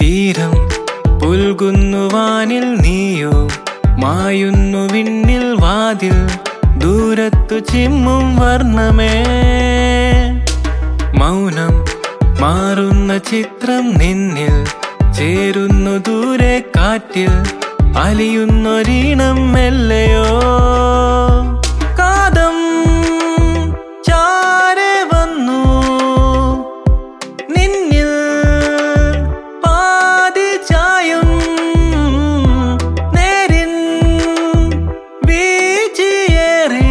തീരം പുൽകുന്നു വാനിൽ നീയോ മായുന്നു വിണ്ണിൽ വാതിൽ ദൂരത്തു ചിമ്മും വർണ്ണമേ മൗനം മാറുന്ന ചിത്രം നിന്നിൽ ചേരുന്നു ദൂരെ കാറ്റിൽ അലിയുന്നൊരീണം മെല്ലയോ കാതം ചാരെ വന്നു നിന്നിൽ പാതി ചായും നേരിൻ വീഴ്ചയേറി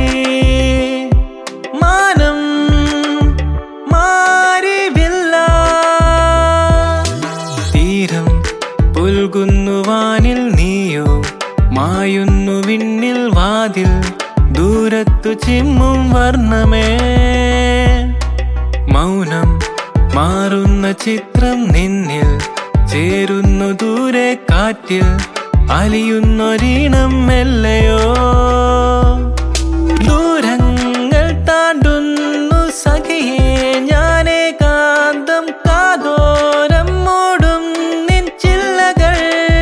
മാനം മാറിവില്ല തീരം പുൽകുന്നു വാനിൽ നീയോ മായുന്നു വിണ്ണിൽ വാതിൽ ദൂരത്തു ചിമ്മും വർണ്ണമേ മൗനം മാറുന്ന ചിത്രം നിന്നിൽ ചേരുന്നു ദൂരെ കാറ്റിൽ അലിയുന്നൊരീണം മെല്ലയോ ദൂരങ്ങൾ താണ്ടുന്നു സഖിയേ ഞാനേ കാന്തം കാതോരം മൂടും നിൻ ചില്ലകൾ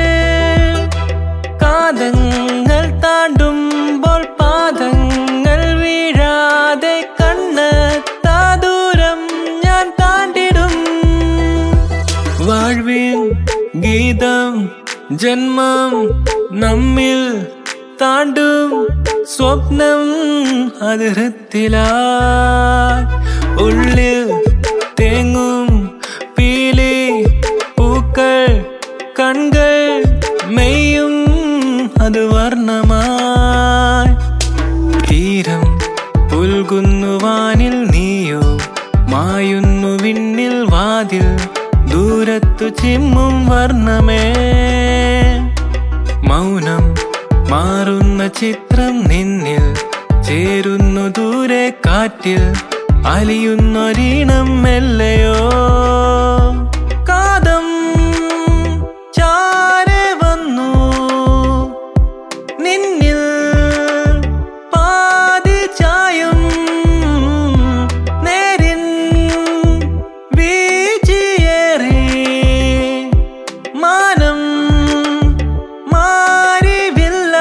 കാതങ്ങൾ താണ്ടുമ്പോൾ പാദങ്ങൾ വീഴാതെ കണ്ണെത്താ ദൂരം ഞാൻ താണ്ടിടും വാഴ്വിൻ ഗീതം ജന്മം നമ്മിൽ താണ്ടും സ്വപ്നം അത് ഹൃത്തിലാ ഉള്ളിൽ തേങ്ങും പീലി പൂക്കൾ കൺകൾ മെയ്യും അത് വർണ്ണമായി തീരം പുൽകുന്നു വാനിൽ നീയോ മായുന്നു വിണ്ണിൽ വാതിൽ ദൂരത്തു ചിമ്മും വർണ്ണമേ മൗനം മാറുന്ന ചിത്രം നിന്നിൽ ചേരുന്നു ദൂരെ കാറ്റിൽ അലിയുന്നൊരീണം മെല്ലയോ കാതം ചാരെ വന്നു നിന്നിൽ പാതി ചായും നേരിൻ വീഴ്ചയേറി മാനം മാറിവില്ല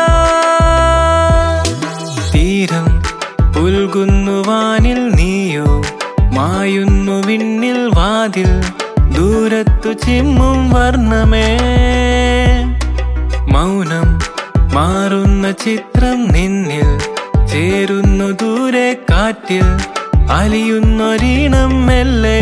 തീരം പുൽകുന്നു വാനിൽ നീയോ മായുന്നു വിണ്ണിൽ വാതിൽ ദൂരത്തു ചിമ്മും വർണ്ണമേ മൗനം മാറുന്ന ചിത്രം നിന്നിൽ ചേരുന്നു ദൂരെ കാറ്റിൽ അലിയുന്നൊരീണം മെല്ലെ